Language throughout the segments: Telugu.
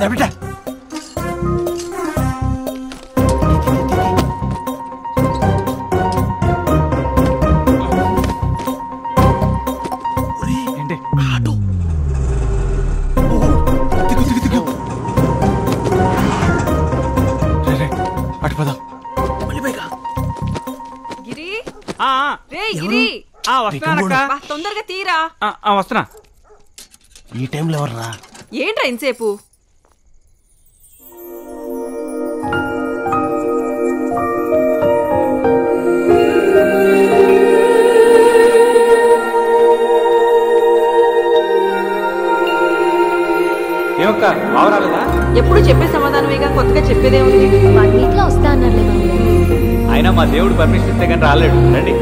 దా బిడ్డ ఏంటి ఆటో దిగు దిగు దిగు రే, రే, అటు పద మళ్ళీ పైగా గిరి ఆ, ఆ, రే గిరి ఆ, వస్తున్నానక్క బా తొందరగా తీరా ఆ, ఆ, వస్తున్నా ఈ టైంలో ఎవర్రా ఏంట్రా ఇంతసేపు ఏమక్క బావ రాలేదా ఎప్పుడు చెప్పే సమాధానమేగా కొత్తగా చెప్పేదే ఉంది వన్ వీక్ లో వస్తా అన్నారులే మామయ్య అయినా మా దేవుడు పర్మిషన్ ఇస్తే కానీ రాలేడు రండి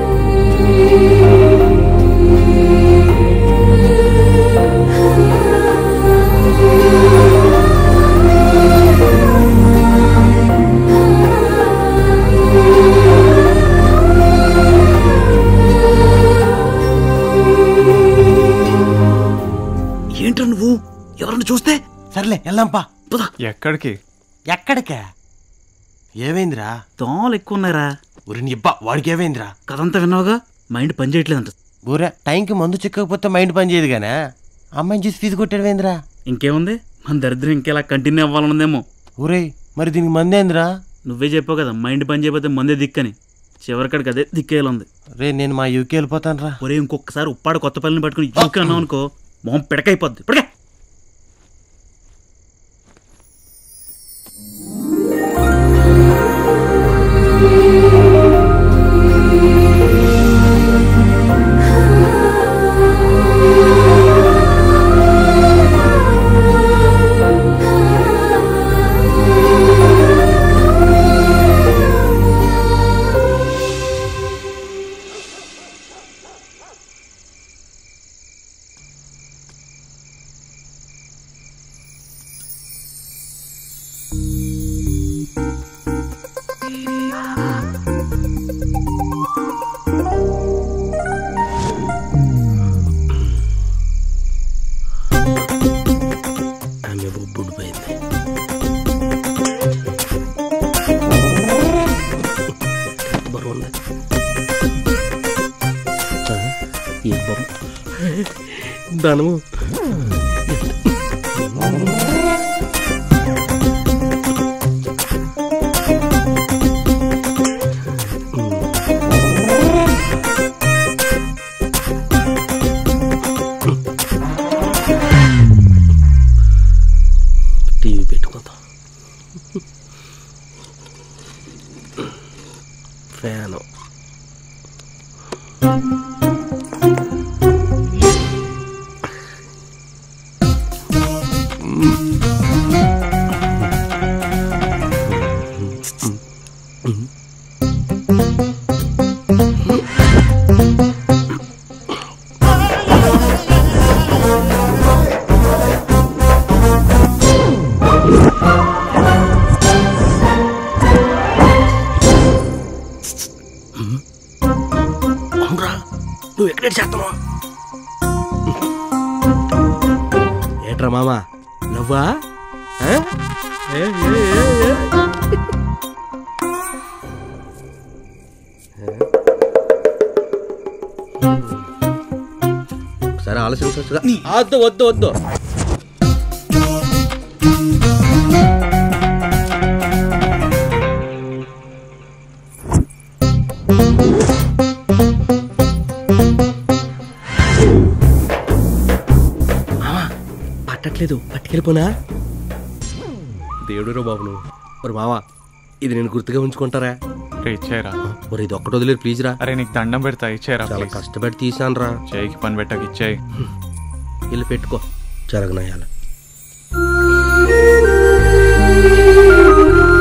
ఏంట్రా నువ్వు ఎవరన్నా చూస్తే సర్లే వెళ్దాంపా పద ఎక్కడికి ఎక్కడికే ఏమైందిరా దోమలు ఎక్కువ ఉన్నారా ఊరి నీ అబ్బా వాడికి ఏమైందిరా కథంతా విన్నావుగా మైండ్ పని చేయట్లేదంట ఊరే టైంకి మందు చిక్కకపోతే మైండ్ పని చేయదు గానే అమ్మాయిని చూసి ఫీజు కొట్టాడువేందిరా ఇంకేముంది మన దరిద్రం ఇంకెలా కంటిన్యూ అవ్వాలనుందేమో ఊరే మరి దీనికి మందేందిరా నువ్వే చెప్పావు కదా మైండ్ పని చేయకపోతే మందే దిక్కని చివరికాడికి అదే దిక్కేయాలంది రే నేను మా యూకి వెళ్ళిపోతాను రా ఒరే ఇంకొకసారి ఉప్పాడు కొత్త పల్లిని పట్టుకుని యూకి అన్నావు అనుకో మొహం పిడకైపోద్ది ఇప్పటికే ఆమె బొబ్బుడు పోయింది బరువుంది ఈ బొమ్మ ధనము టీవీ పెట్టుకుందాం ఫ్యాను అవునరా నువ్వు ఎక్కడ చేస్తున్నావు ఏట్రా మామా నవ్వా ఆ? ఏ, ఏ, ఏ, ఏ. సరే ఆలోచించవచ్చుగా వద్దు వద్దు వద్దు పట్టట్లేదు పట్టుకెళ్ళిపోనా దేవుడు బాబు నువ్వు మరి మావా ఇది నేను గుర్తుగా ఉంచుకుంటారా రే ఇచ్చేయరా మరి ఇది ఒక్కటి వదిలేదు ప్లీజ్ రా అరే నీకు దండం పెడతా ఇచ్చేయరా చాలా ప్లీజ్ కష్టపడి తీసాను రా చేయికి పని పెట్టక ఇచ్చేయి వెళ్ళి పెట్టుకో జరగనయ్యాల